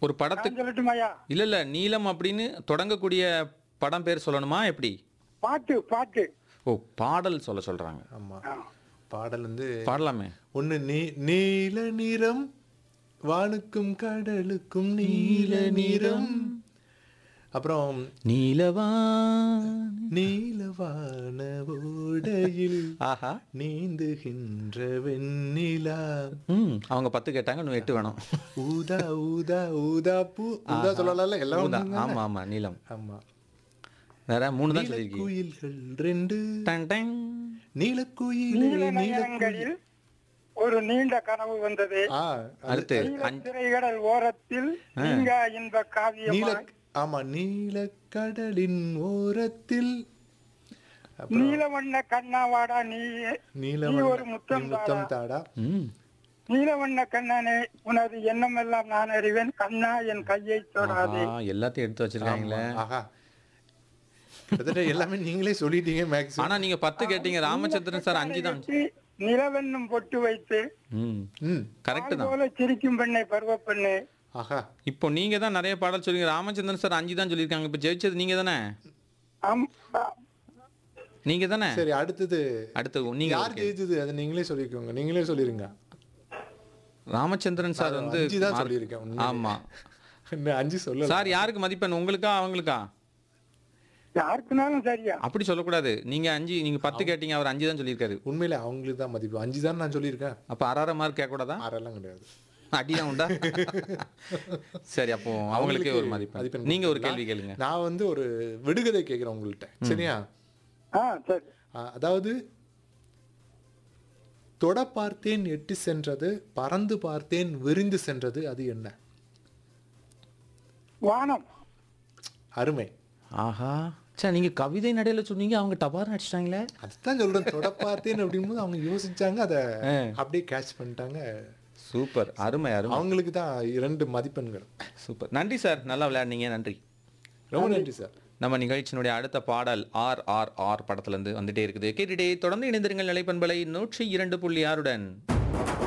ஒரு படத்துக்கு நான் சொல்லட்டுமாயா இல்ல இல்ல நீலம் அப்படின்னு தொடங்கக்கூடிய படம் பேர் சொல்லணுமா எப்படி பாட்டு பாட்டு ஓ பாடல் சொல்ல சொல்றாங்க ஆமா பாடல் வந்து பாடலாமே ஒண்ணு நீ நீல நிறம் வானுக்கும் கடலுக்கும் நீல நிறம் அப்புறம் நீலவா நீலவான ஓடையில் ஆஹா நீந்துகின்ற வெண்ணிலா ம் அவங்க பத்து கேட்டாங்க இன்னும் எட்டு வேணும் ஊதா ஊதா ஊதா பூ ஊதா சொல்லலாம்ல எல்லாம் ஊதா. ஒண்ணுதானே? ஆமா ஆமா நீலம் ஆமா வேற மூணு தான் சொல்லியிருக்கீங்க குயில்கள் ரெண்டு டன் டன். நீலக்குயிலே நீல நீலக்குயில் நயனங்களில் ஒரு நீண்ட கனவு வந்தது ஆ அடுத்து நீல அஞ்சு திரைகடல் ஓரத்தில் நீங்க இன்ப நீல காவியமா ஆமா நீலக்கடலின் ஓரத்தில் அப்புறம் நீல வண்ண கண்ணாவாடா நீ நீல நீ ஒரு முத்தம் முத்தம் தாடா ம் நீல வண்ண கண்ணனே உனது எண்ணமெல்லாம் நான் அறிவேன் கண்ணா என் கையை தொடாதே ஆஹா, எல்லாத்தையும் எடுத்து வச்சிருக்காங்களே ஆஹா கிட்டத்தட்ட எல்லாமே நீங்களே சொல்லிட்டீங்க மேக்ஸ் ஆனா நீங்க பத்து கேட்டீங்க ராமச்சந்திரன் சார் அஞ்சு தான் வெட்டி, நிலவென்னும் பொட்டு வைத்து ம் ம் கரெக்ட் பால் தான் போல சிரிக்கும் பெண்ணை பருவ பெண்ணு ஆஹா இப்போ நீங்க தான் நிறைய பாடல் சொல்லுங்க ராமச்சந்திரன் சார் அஞ்சு தான் சொல்லியிருக்காங்க இப்போ ஜெயிச்சது நீங்க தானே ஆம், ஆ, நீங்க தானே சரி அடுத்தது அடுத்து நீங்க யார் ஜெயிச்சது அதை நீங்களே சொல்லிக்கோங்க நீங்களே சொல்லிருங்க ராமச்சந்திரன் சார் நான் வந்து அஞ்சு தான் mark- சொல்லியிருக்கேன், உண்மையிலே. ஆமா இன்னும் அஞ்சு சொல்லல சார் யாருக்கு மதிப்பெண் உங்களுக்கா அவங்களுக்கா யாருக்குனாலும் சரியா அப்படி சொல்லக்கூடாது நீங்க அஞ்சு நீங்க பத்து கேட்டீங்க அவர் அஞ்சு தான் சொல்லியிருக்காரு உண்மையில அவங்களுக்கு தான் மதிப்பு அஞ்சு தான் நான் சொல்லியிருக்கேன் அப்ப அரை மார்க் கேட்கக்கூடாதா ஆறெல்லாம் கிடையாது அடிதான் உண்டா சரி அப்போ அவங்களுக்கே ஒரு மதிப்பெண் மதிப்பெண் நீங்க ஒரு கேள்வி கேளுங்க நான் வந்து ஒரு விடுகதை கேட்கிறேன் உங்கள்கிட்ட சரியா ஆ சரி ஆ, அதாவது தொட பார்த்தேன் எட்டு சென்றது பறந்து பார்த்தேன் விரிந்து சென்றது அது என்ன வானம் அருமை ஆஹா சரி நீங்க கவிதை நடையில சொன்னீங்க அவங்க டபார் அடிச்சிட்டாங்களே அதுதான் சொல்றேன் தொட பார்த்தேன் அப்படிங்கும்போது அவங்க யோசிச்சாங்க அதை அப்படியே கேட்ச் பண்ணிட்டாங்க சூப்பர் அருமை அருமை அவங்களுக்கு தான் இரண்டு மதிப்பெண்கள் சூப்பர் நன்றி சார் நல்லா விளையாடுனீங்க நன்றி ரொம்ப நன்றி சார் நம்ம நிகழ்ச்சியினுடைய அடுத்த பாடல் ஆர் ஆர் ஆர் படத்துல இருந்து வந்துட்டே இருக்குது கேட்டுட்டே தொடர்ந்து இணைந்திருங்கள் நிலைப்பண்பலை நூற்றி இரண்டு புள்ளி ஆறுடன்